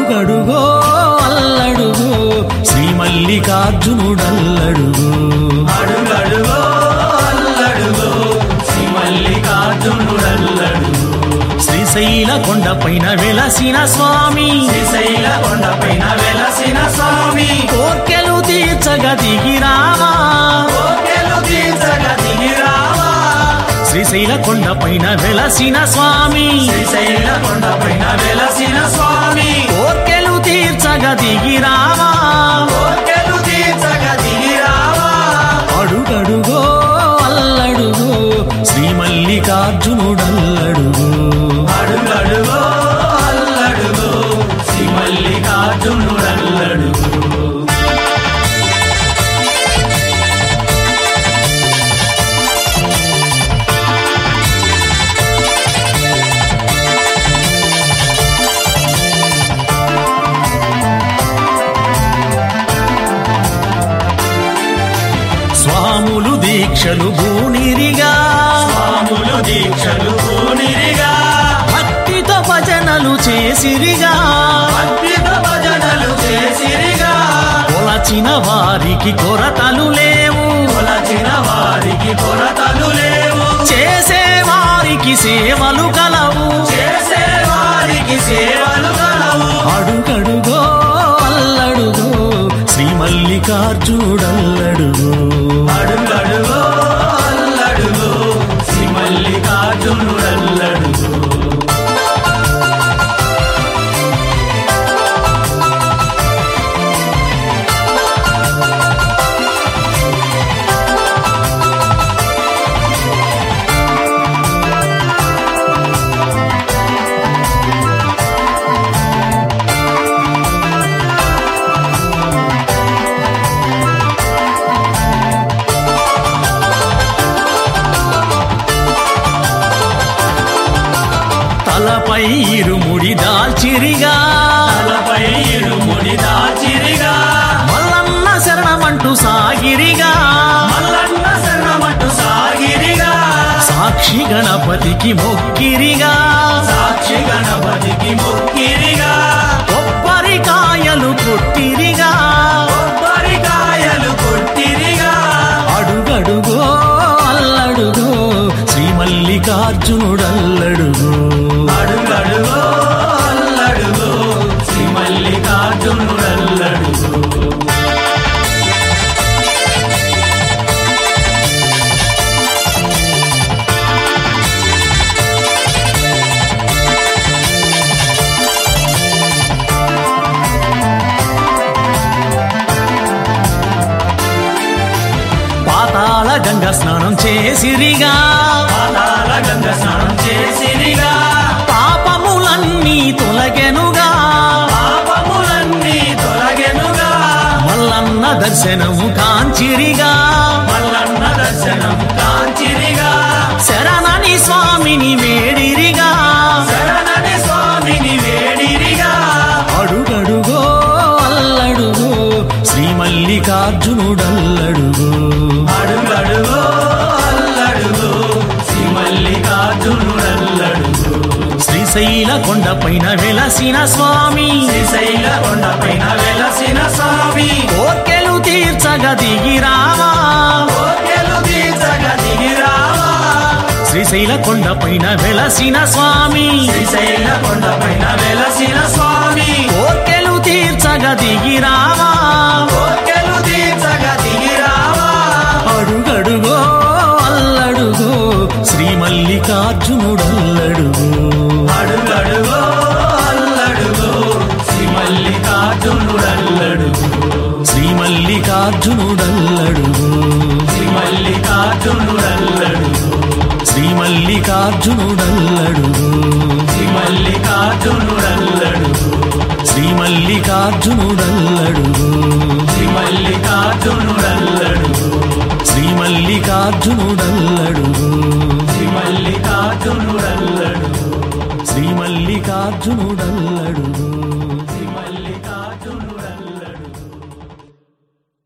అడుగడుగో అల్లడుగో శ్రీ మల్లికార్జునుడల్లడుగో అడుగడుగో అల్లడుగో శ్రీ మల్లికార్జునుడల్లడుగో శ్రీశైల కొండపైన వెలసిన స్వామి శ్రీశైల కొండపైన వెలసిన స్వామి కోర్కెలు తీర్చగ దిగిరామా కోర్కెలు తీర్చగ దిగిరావా శ్రీశైల కొండపైన వెలసిన స్వామి శ్రీశైల కొండపైన వెలసిన స్వామి కోర్కెలు తీర్చగ దిగిరామా కోర్కెలు తీర్చగ దిగిరావా అడుగడుగో అల్లడుగో శ్రీ మల్లికార్జునుడల్లడుగో అడుగడుగో అల్లడుగో శ్రీ మల్లికార్జునుడల్లడుగో స్వాములు దీక్షలు భూనిరిగా స్వాములు దీక్షలు పూనిరిగా భక్తితో భజనలు చేసిరిగా అద్భుత భజనలు చేసిరిగా కొలచిన వారికి కొరతలు లేవు కొలచిన వారికి కొరతలు లేవు చేసే వారికి సేవలు కలవు చేసే వారికి సేవలు కలవు అడుగడుగో అల్లడుగో శ్రీ మల్లికార్జునుడల్లడుగో అడుగడుగో అల్లడుగో శ్రీ మల్లికార్జునుడల్లడుగో తలపై ఇరుముడి దాల్చిరిగా తలపై ఇరుముడి దాచిరిగా మల్లన్న శరణమంటూ సాగిరిగా మల్లన్న శరణమట్టు సాగిరిగా సాక్షి గణపతికి మొక్కిరిగా సాక్షి గణపతికి మొక్కిరిగా కొబ్బరికాయలు కొట్టిరిగా కొబ్బరికాయలు కొట్టిరిగా అడుగడుగో అల్లడుగో శ్రీ మల్లికార్జునుడల్లడుగో అడుగడుగో అల్లడుగో శ్రీ మల్లికార్జునుడల్లడుగో పాతాళ గంగ స్నానం చేసిరిగా పాతాళ గంగ స్నానం చేసిరిగా పాపములన్నీ తొలగెనుగా పాపములన్నీ తొలగెనుగా మల్లన్న దర్శనము కాంచిరిగా మల్లన్న దర్శనం కాంచిరిగా శరణని స్వామిని వేడిరిగా శరణని స్వామిని వేడిరిగా అడుగడుగో అల్లడుగో శ్రీ మల్లికార్జునుడల్లడుగో అడుగడుగో అల్లడుగో శ్రీ మల్లికార్జునుడల్లడుగో శ్రీశైల కొండపైన వెలసిన స్వామి శ్రీశైల కొండపైన వెలసిన స్వామి కోర్కెలు తీర్చగ దిగిరావా కోర్కెలు తీర్చగ దిగిరావా శ్రీశైల కొండపైన వెలసిన స్వామి శ్రీశైల కొండపైన వెలసిన స్వామి కోర్కెలు తీర్చగ దిగిరావా కోర్కెలు తీర్చగ దిగిరావా అడుగడుగో అల్లడుగో శ్రీ మల్లికార్జునుడల్లడుగో అడుగడుగో అల్లడుగో శ్రీ మల్లికార్జునుడల్లడుగో శ్రీ మల్లికార్జునుడల్లడుగో శ్రీ మల్లికార్జునుడల్లడుగో శ్రీ మల్లికార్జునుడల్లడుగో శ్రీ మల్లికార్జునుడల్లడుగో శ్రీ మల్లికార్జునుడల్లడుగో శ్రీ మల్లికార్జునుడల్లడుగో శ్రీ మల్లికార్జునుడల్లడుగో శ్రీ మల్లికార్జునుడల్లడుగో శ్రీ మల్లికార్జునుడల్లడుగో